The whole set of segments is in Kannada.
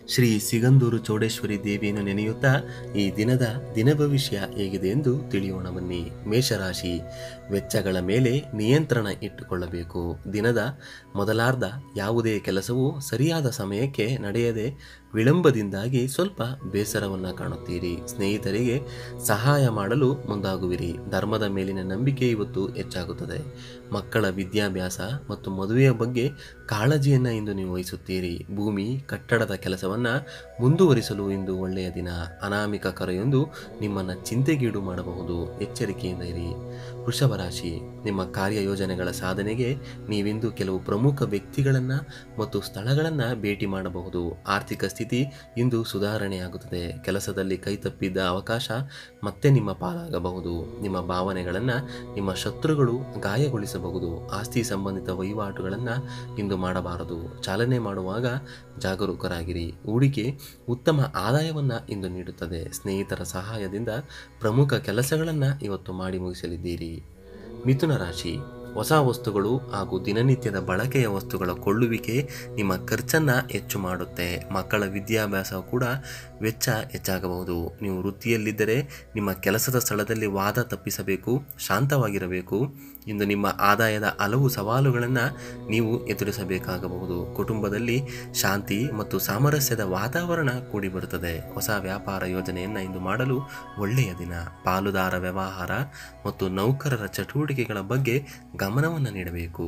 ಶ್ರೀ ಸಿಗಂದೂರು ಚೌಡೇಶ್ವರಿ ದೇವಿಯನ್ನು ನೆನೆಯುತ್ತಾ ಈ ದಿನದ ದಿನ ಭವಿಷ್ಯ ಹೇಗಿದೆ ಎಂದು ತಿಳಿಯೋಣ ಬನ್ನಿ ಮೇಷರಾಶಿ ವೆಚ್ಚಗಳ ಮೇಲೆ ನಿಯಂತ್ರಣ ಇಟ್ಟುಕೊಳ್ಳಬೇಕು ದಿನದ ಮೊದಲಾರ್ಧ ಯಾವುದೇ ಕೆಲಸವು ಸರಿಯಾದ ಸಮಯಕ್ಕೆ ನಡೆಯದೆ ವಿಳಂಬದಿಂದಾಗಿ ಸ್ವಲ್ಪ ಬೇಸರವನ್ನು ಕಾಣುತ್ತೀರಿ ಸ್ನೇಹಿತರಿಗೆ ಸಹಾಯ ಮಾಡಲು ಮುಂದಾಗುವಿರಿ ಧರ್ಮದ ಮೇಲಿನ ನಂಬಿಕೆ ಇವತ್ತು ಹೆಚ್ಚಾಗುತ್ತದೆ ಮಕ್ಕಳ ವಿದ್ಯಾಭ್ಯಾಸ ಮತ್ತು ಮದುವೆಯ ಬಗ್ಗೆ ಕಾಳಜಿಯನ್ನು ಇಂದು ನೀವು ವಹಿಸುತ್ತೀರಿ ಭೂಮಿ ಕಟ್ಟಡದ ಕೆಲಸವನ್ನು ಮುಂದುವರಿಸಲು ಇಂದು ಒಳ್ಳೆಯ ದಿನ ಅನಾಮಿಕ ಕರೆಯೊಂದು ನಿಮ್ಮನ್ನು ಚಿಂತೆಗೀಡು ಮಾಡಬಹುದು ಎಚ್ಚರಿಕೆಯಿಂದ ಇರಿ ವೃಷಭ ರಾಶಿ ನಿಮ್ಮ ಕಾರ್ಯಯೋಜನೆಗಳ ಸಾಧನೆಗೆ ನೀವಿಂದು ಕೆಲವು ಪ್ರಮುಖ ವ್ಯಕ್ತಿಗಳನ್ನು ಮತ್ತು ಸ್ಥಳಗಳನ್ನು ಭೇಟಿ ಮಾಡಬಹುದು ಆರ್ಥಿಕ ಸ್ಥಿತಿ ಇಂದು ಸುಧಾರಣೆಯಾಗುತ್ತದೆ ಕೆಲಸದಲ್ಲಿ ಕೈತಪ್ಪಿದ್ದ ಅವಕಾಶ ಮತ್ತೆ ನಿಮ್ಮ ಪಾಲಾಗಬಹುದು ನಿಮ್ಮ ಭಾವನೆಗಳನ್ನು ನಿಮ್ಮ ಶತ್ರುಗಳು ಗಾಯಗೊಳಿಸಬಹುದು ಆಸ್ತಿ ಸಂಬಂಧಿತ ವಹಿವಾಟುಗಳನ್ನು ಇಂದು ಮಾಡಬಾರದು ಚಾಲನೆ ಮಾಡುವಾಗ ಜಾಗರೂಕರಾಗಿರಿ ಹೂಡಿಕೆ ಉತ್ತಮ ಆದಾಯವನ್ನು ಇಂದು ನೀಡುತ್ತದೆ ಸ್ನೇಹಿತರ ಸಹಾಯದಿಂದ ಪ್ರಮುಖ ಕೆಲಸಗಳನ್ನು ಇವತ್ತು ಮಾಡಿ ಮುಗಿಸಲಿದ್ದೀರಿ ಮಿಥುನ ರಾಶಿ ಹೊಸ ವಸ್ತುಗಳು ಹಾಗೂ ದಿನನಿತ್ಯದ ಬಳಕೆಯ ವಸ್ತುಗಳ ಕೊಳ್ಳುವಿಕೆ ನಿಮ್ಮ ಖರ್ಚನ್ನು ಹೆಚ್ಚು ಮಾಡುತ್ತೆ ಮಕ್ಕಳ ವಿದ್ಯಾಭ್ಯಾಸ ಕೂಡ ವೆಚ್ಚ ಹೆಚ್ಚಾಗಬಹುದು ನೀವು ವೃತ್ತಿಯಲ್ಲಿದ್ದರೆ ನಿಮ್ಮ ಕೆಲಸದ ಸ್ಥಳದಲ್ಲಿ ವಾದ ತಪ್ಪಿಸಬೇಕು ಶಾಂತವಾಗಿರಬೇಕು ಇಂದು ನಿಮ್ಮ ಆದಾಯದ ಹಲವು ಸವಾಲುಗಳನ್ನು ನೀವು ಎದುರಿಸಬೇಕಾಗಬಹುದು ಕುಟುಂಬದಲ್ಲಿ ಶಾಂತಿ ಮತ್ತು ಸಾಮರಸ್ಯದ ವಾತಾವರಣ ಕೂಡಿ ಬರುತ್ತದೆ ಹೊಸ ವ್ಯಾಪಾರ ಯೋಜನೆಯನ್ನು ಇಂದು ಮಾಡಲು ಒಳ್ಳೆಯ ದಿನ ಪಾಲುದಾರ ವ್ಯವಹಾರ ಮತ್ತು ನೌಕರರ ಚಟುವಟಿಕೆಗಳ ಬಗ್ಗೆ ಗಮನವನ್ನು ನೀಡಬೇಕು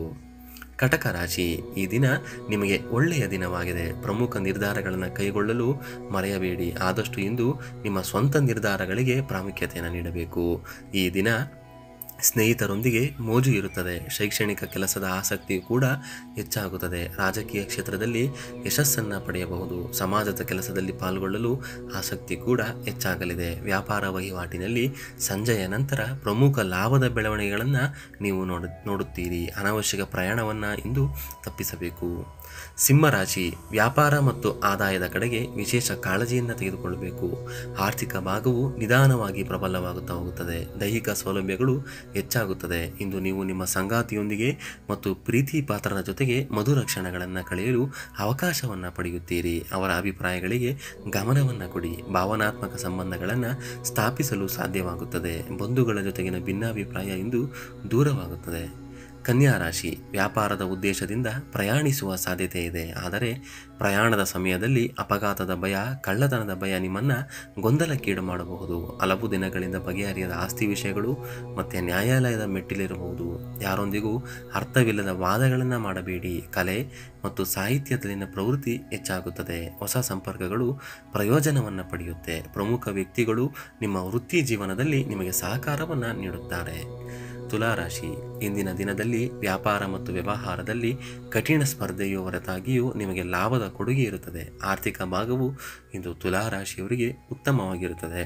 ಕಟಕ ರಾಶಿ ಈ ದಿನ ನಿಮಗೆ ಒಳ್ಳೆಯ ದಿನವಾಗಿದೆ ಪ್ರಮುಖ ನಿರ್ಧಾರಗಳನ್ನು ಕೈಗೊಳ್ಳಲು ಮರೆಯಬೇಡಿ ಆದಷ್ಟು ಇಂದು ನಿಮ್ಮ ಸ್ವಂತ ನಿರ್ಧಾರಗಳಿಗೆ ಪ್ರಾಮುಖ್ಯತೆಯನ್ನು ನೀಡಬೇಕು ಈ ದಿನ ಸ್ನೇಹಿತರೊಂದಿಗೆ ಮೋಜು ಇರುತ್ತದೆ ಶೈಕ್ಷಣಿಕ ಕೆಲಸದ ಆಸಕ್ತಿಯು ಕೂಡ ಹೆಚ್ಚಾಗುತ್ತದೆ ರಾಜಕೀಯ ಕ್ಷೇತ್ರದಲ್ಲಿ ಯಶಸ್ಸನ್ನು ಪಡೆಯಬಹುದು ಸಮಾಜದ ಕೆಲಸದಲ್ಲಿ ಪಾಲ್ಗೊಳ್ಳಲು ಆಸಕ್ತಿ ಕೂಡ ಹೆಚ್ಚಾಗಲಿದೆ ವ್ಯಾಪಾರ ವಹಿವಾಟಿನಲ್ಲಿ ಸಂಜೆಯ ನಂತರ ಪ್ರಮುಖ ಲಾಭದ ಬೆಳವಣಿಗೆಗಳನ್ನು ನೀವು ನೋಡು ನೋಡುತ್ತೀರಿ ಅನಾವಶ್ಯಕ ಪ್ರಯಾಣವನ್ನು ಇಂದು ತಪ್ಪಿಸಬೇಕು ಸಿಂಹರಾಶಿ ವ್ಯಾಪಾರ ಮತ್ತು ಆದಾಯದ ಕಡೆಗೆ ವಿಶೇಷ ಕಾಳಜಿಯನ್ನು ತೆಗೆದುಕೊಳ್ಳಬೇಕು ಆರ್ಥಿಕ ಭಾಗವು ನಿಧಾನವಾಗಿ ಪ್ರಬಲವಾಗುತ್ತಾ ಹೋಗುತ್ತದೆ ದೈಹಿಕ ಸೌಲಭ್ಯಗಳು ಹೆಚ್ಚಾಗುತ್ತದೆ ಇಂದು ನೀವು ನಿಮ್ಮ ಸಂಗಾತಿಯೊಂದಿಗೆ ಮತ್ತು ಪ್ರೀತಿ ಪಾತ್ರನ ಜೊತೆಗೆ ಮಧುರ ಕ್ಷಣಗಳನ್ನು ಕಳೆಯಲು ಅವಕಾಶವನ್ನು ಪಡೆಯುತ್ತೀರಿ ಅವರ ಅಭಿಪ್ರಾಯಗಳಿಗೆ ಗಮನವನ್ನು ಕೊಡಿ ಭಾವನಾತ್ಮಕ ಸಂಬಂಧಗಳನ್ನು ಸ್ಥಾಪಿಸಲು ಸಾಧ್ಯವಾಗುತ್ತದೆ ಬಂಧುಗಳ ಜೊತೆಗಿನ ಭಿನ್ನಾಭಿಪ್ರಾಯ ಇಂದು ದೂರವಾಗುತ್ತದೆ ಕನ್ಯಾ ರಾಶಿ ವ್ಯಾಪಾರದ ಉದ್ದೇಶದಿಂದ ಪ್ರಯಾಣಿಸುವ ಸಾಧ್ಯತೆ ಇದೆ ಆದರೆ ಪ್ರಯಾಣದ ಸಮಯದಲ್ಲಿ ಅಪಘಾತದ ಭಯ ಕಳ್ಳತನದ ಭಯ ನಿಮ್ಮನ್ನು ಗೊಂದಲಕ್ಕೀಡು ಮಾಡಬಹುದು ಹಲವು ದಿನಗಳಿಂದ ಬಗೆಹರಿಯದ ಆಸ್ತಿ ವಿಷಯಗಳು ಮತ್ತು ನ್ಯಾಯಾಲಯದ ಮೆಟ್ಟಿಲಿರಬಹುದು ಯಾರೊಂದಿಗೂ ಅರ್ಥವಿಲ್ಲದ ವಾದಗಳನ್ನು ಮಾಡಬೇಡಿ ಕಲೆ ಮತ್ತು ಸಾಹಿತ್ಯದಲ್ಲಿನ ಪ್ರವೃತ್ತಿ ಹೆಚ್ಚಾಗುತ್ತದೆ ಹೊಸ ಸಂಪರ್ಕಗಳು ಪ್ರಯೋಜನವನ್ನು ಪಡೆಯುತ್ತೆ ಪ್ರಮುಖ ವ್ಯಕ್ತಿಗಳು ನಿಮ್ಮ ವೃತ್ತಿ ಜೀವನದಲ್ಲಿ ನಿಮಗೆ ಸಹಕಾರವನ್ನು ನೀಡುತ್ತಾರೆ ತುಲಾರಾಶಿ ಇಂದಿನ ದಿನದಲ್ಲಿ ವ್ಯಾಪಾರ ಮತ್ತು ವ್ಯವಹಾರದಲ್ಲಿ ಕಠಿಣ ಸ್ಪರ್ಧೆಯ ಹೊರತಾಗಿಯೂ ನಿಮಗೆ ಲಾಭದ ಕೊಡುಗೆ ಇರುತ್ತದೆ ಆರ್ಥಿಕ ಭಾಗವು ಇಂದು ತುಲಾರಾಶಿಯವರಿಗೆ ಉತ್ತಮವಾಗಿರುತ್ತದೆ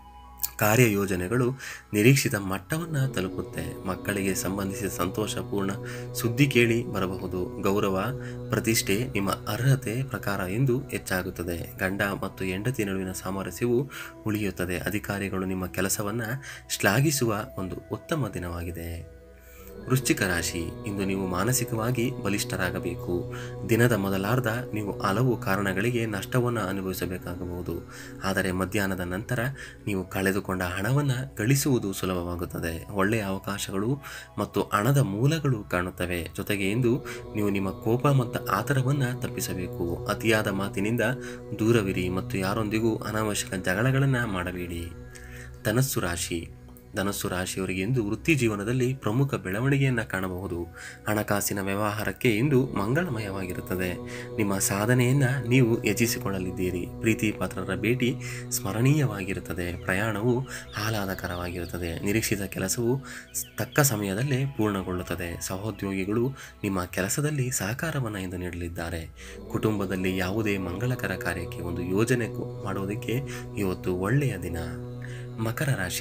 ಕಾರ್ಯಯೋಜನೆಗಳು ನಿರೀಕ್ಷಿತ ಮಟ್ಟವನ್ನು ತಲುಪುತ್ತೆ ಮಕ್ಕಳಿಗೆ ಸಂಬಂಧಿಸಿದ ಸಂತೋಷಪೂರ್ಣ ಸುದ್ದಿ ಕೇಳಿ ಬರಬಹುದು ಗೌರವ ಪ್ರತಿಷ್ಠೆ ನಿಮ್ಮ ಅರ್ಹತೆ ಪ್ರಕಾರ ಎಂದು ಹೆಚ್ಚಾಗುತ್ತದೆ ಗಂಡ ಮತ್ತು ಹೆಂಡತಿ ನಡುವಿನ ಸಾಮರಸ್ಯವು ಉಳಿಯುತ್ತದೆ ಅಧಿಕಾರಿಗಳು ನಿಮ್ಮ ಕೆಲಸವನ್ನು ಶ್ಲಾಘಿಸುವ ಒಂದು ಉತ್ತಮ ದಿನವಾಗಿದೆ ವೃಶ್ಚಿಕ ರಾಶಿ ಇಂದು ನೀವು ಮಾನಸಿಕವಾಗಿ ಬಲಿಷ್ಠರಾಗಬೇಕು ದಿನದ ಮೊದಲಾರ್ಧ ನೀವು ಹಲವು ಕಾರಣಗಳಿಗೆ ನಷ್ಟವನ್ನು ಅನುಭವಿಸಬೇಕಾಗಬಹುದು ಆದರೆ ಮಧ್ಯಾಹ್ನದ ನಂತರ ನೀವು ಕಳೆದುಕೊಂಡ ಹಣವನ್ನು ಗಳಿಸುವುದು ಸುಲಭವಾಗುತ್ತದೆ ಒಳ್ಳೆಯ ಅವಕಾಶಗಳು ಮತ್ತು ಹಣದ ಮೂಲಗಳು ಕಾಣುತ್ತವೆ ಜೊತೆಗೆ ಇಂದು ನೀವು ನಿಮ್ಮ ಕೋಪ ಮತ್ತು ಆತರವನ್ನು ತಪ್ಪಿಸಬೇಕು ಅತಿಯಾದ ಮಾತಿನಿಂದ ದೂರವಿರಿ ಮತ್ತು ಯಾರೊಂದಿಗೂ ಅನಾವಶ್ಯಕ ಜಗಳಗಳನ್ನು ಮಾಡಬೇಡಿ ಧನಸ್ಸು ರಾಶಿ ಧನಸ್ಸು ರಾಶಿಯವರಿಗೆ ಇಂದು ವೃತ್ತಿ ಜೀವನದಲ್ಲಿ ಪ್ರಮುಖ ಬೆಳವಣಿಗೆಯನ್ನು ಕಾಣಬಹುದು ಹಣಕಾಸಿನ ವ್ಯವಹಾರಕ್ಕೆ ಇಂದು ಮಂಗಳಮಯವಾಗಿರುತ್ತದೆ ನಿಮ್ಮ ಸಾಧನೆಯನ್ನು ನೀವು ಹೆಚ್ಚಿಸಿಕೊಳ್ಳಲಿದ್ದೀರಿ ಪ್ರೀತಿ ಪಾತ್ರರ ಭೇಟಿ ಸ್ಮರಣೀಯವಾಗಿರುತ್ತದೆ ಪ್ರಯಾಣವು ಆಹ್ಲಾದಕರವಾಗಿರುತ್ತದೆ ನಿರೀಕ್ಷಿತ ಕೆಲಸವು ತಕ್ಕ ಸಮಯದಲ್ಲೇ ಪೂರ್ಣಗೊಳ್ಳುತ್ತದೆ ಸಹೋದ್ಯೋಗಿಗಳು ನಿಮ್ಮ ಕೆಲಸದಲ್ಲಿ ಸಹಕಾರವನ್ನು ಇಂದು ನೀಡಲಿದ್ದಾರೆ ಕುಟುಂಬದಲ್ಲಿ ಯಾವುದೇ ಮಂಗಳಕರ ಕಾರ್ಯಕ್ಕೆ ಒಂದು ಯೋಜನೆ ಕು- ಮಾಡುವುದಕ್ಕೆ ಇವತ್ತು ಒಳ್ಳೆಯ ದಿನ ಮಕರ ರಾಶಿ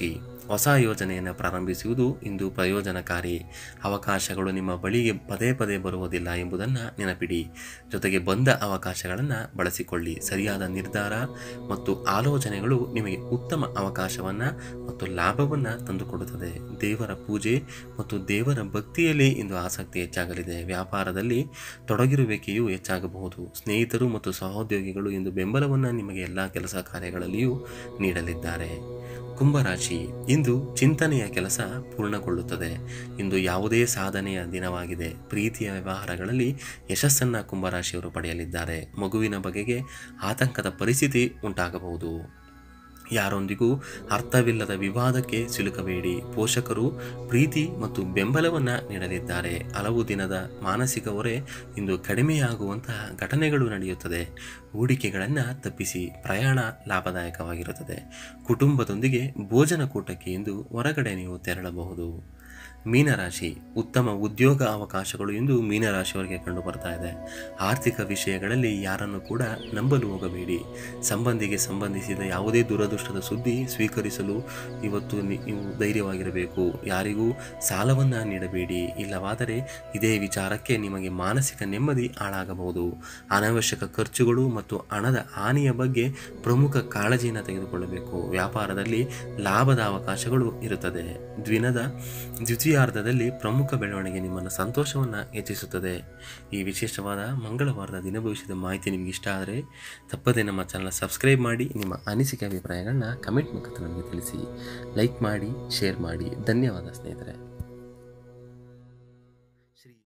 ಹೊಸ ಯೋಜನೆಯನ್ನು ಪ್ರಾರಂಭಿಸುವುದು ಇಂದು ಪ್ರಯೋಜನಕಾರಿ ಅವಕಾಶಗಳು ನಿಮ್ಮ ಬಳಿಗೆ ಪದೇ ಪದೇ ಬರುವುದಿಲ್ಲ ಎಂಬುದನ್ನು ನೆನಪಿಡಿ ಜೊತೆಗೆ ಬಂದ ಅವಕಾಶಗಳನ್ನು ಬಳಸಿಕೊಳ್ಳಿ ಸರಿಯಾದ ನಿರ್ಧಾರ ಮತ್ತು ಆಲೋಚನೆಗಳು ನಿಮಗೆ ಉತ್ತಮ ಅವಕಾಶವನ್ನು ಮತ್ತು ಲಾಭವನ್ನು ತಂದುಕೊಡುತ್ತದೆ ದೇವರ ಪೂಜೆ ಮತ್ತು ದೇವರ ಭಕ್ತಿಯಲ್ಲಿ ಇಂದು ಆಸಕ್ತಿ ಹೆಚ್ಚಾಗಲಿದೆ ವ್ಯಾಪಾರದಲ್ಲಿ ತೊಡಗಿರುವಿಕೆಯು ಹೆಚ್ಚಾಗಬಹುದು ಸ್ನೇಹಿತರು ಮತ್ತು ಸಹೋದ್ಯೋಗಿಗಳು ಇಂದು ಬೆಂಬಲವನ್ನು ನಿಮಗೆ ಎಲ್ಲ ಕೆಲಸ ಕಾರ್ಯಗಳಲ್ಲಿಯೂ ನೀಡಲಿದ್ದಾರೆ ಕುಂಭರಾಶಿ ಇಂದು ಚಿಂತನೆಯ ಕೆಲಸ ಪೂರ್ಣಗೊಳ್ಳುತ್ತದೆ ಇಂದು ಯಾವುದೇ ಸಾಧನೆಯ ದಿನವಾಗಿದೆ ಪ್ರೀತಿಯ ವ್ಯವಹಾರಗಳಲ್ಲಿ ಯಶಸ್ಸನ್ನು ಕುಂಭರಾಶಿಯವರು ಪಡೆಯಲಿದ್ದಾರೆ ಮಗುವಿನ ಬಗೆಗೆ ಆತಂಕದ ಪರಿಸ್ಥಿತಿ ಉಂಟಾಗಬಹುದು ಯಾರೊಂದಿಗೂ ಅರ್ಥವಿಲ್ಲದ ವಿವಾದಕ್ಕೆ ಸಿಲುಕಬೇಡಿ ಪೋಷಕರು ಪ್ರೀತಿ ಮತ್ತು ಬೆಂಬಲವನ್ನು ನೀಡಲಿದ್ದಾರೆ ಹಲವು ದಿನದ ಮಾನಸಿಕ ಹೊರೆ ಇಂದು ಕಡಿಮೆಯಾಗುವಂತಹ ಘಟನೆಗಳು ನಡೆಯುತ್ತದೆ ಹೂಡಿಕೆಗಳನ್ನು ತಪ್ಪಿಸಿ ಪ್ರಯಾಣ ಲಾಭದಾಯಕವಾಗಿರುತ್ತದೆ ಕುಟುಂಬದೊಂದಿಗೆ ಭೋಜನ ಕೂಟಕ್ಕೆ ಇಂದು ಹೊರಗಡೆ ನೀವು ತೆರಳಬಹುದು ಮೀನರಾಶಿ ಉತ್ತಮ ಉದ್ಯೋಗ ಅವಕಾಶಗಳು ಎಂದು ಮೀನರಾಶಿಯವರಿಗೆ ಕಂಡು ಬರ್ತಾ ಇದೆ ಆರ್ಥಿಕ ವಿಷಯಗಳಲ್ಲಿ ಯಾರನ್ನು ಕೂಡ ನಂಬಲು ಹೋಗಬೇಡಿ ಸಂಬಂಧಿಗೆ ಸಂಬಂಧಿಸಿದ ಯಾವುದೇ ದುರದೃಷ್ಟದ ಸುದ್ದಿ ಸ್ವೀಕರಿಸಲು ಇವತ್ತು ನಿ- ನೀವು ಧೈರ್ಯವಾಗಿರಬೇಕು ಯಾರಿಗೂ ಸಾಲವನ್ನು ನೀಡಬೇಡಿ ಇಲ್ಲವಾದರೆ ಇದೇ ವಿಚಾರಕ್ಕೆ ನಿಮಗೆ ಮಾನಸಿಕ ನೆಮ್ಮದಿ ಹಾಳಾಗಬಹುದು ಅನಾವಶ್ಯಕ ಖರ್ಚುಗಳು ಮತ್ತು ಹಣದ ಹಾನಿಯ ಬಗ್ಗೆ ಪ್ರಮುಖ ಕಾಳಜಿಯನ್ನು ತೆಗೆದುಕೊಳ್ಳಬೇಕು ವ್ಯಾಪಾರದಲ್ಲಿ ಲಾಭದ ಅವಕಾಶಗಳು ಇರುತ್ತದೆ ದ್ವಿನದ ದ್ವಿತೀಯಾರ್ಧದಲ್ಲಿ ಪ್ರಮುಖ ಬೆಳವಣಿಗೆ ನಿಮ್ಮನ್ನು ಸಂತೋಷವನ್ನು ಹೆಚ್ಚಿಸುತ್ತದೆ ಈ ವಿಶೇಷವಾದ ಮಂಗಳವಾರದ ದಿನ ಭವಿಷ್ಯದ ಮಾಹಿತಿ ನಿಮಗೆ ಇಷ್ಟ ಆದರೆ ತಪ್ಪದೇ ನಮ್ಮ ಚಾನಲ್ ಸಬ್ಸ್ಕ್ರೈಬ್ ಮಾಡಿ ನಿಮ್ಮ ಅನಿಸಿಕೆ ಅಭಿಪ್ರಾಯಗಳನ್ನ ಕಮೆಂಟ್ ಮುಖಾಂತರ ನಮಗೆ ತಿಳಿಸಿ ಲೈಕ್ ಮಾಡಿ ಶೇರ್ ಮಾಡಿ ಧನ್ಯವಾದ ಸ್ನೇಹಿತರೆ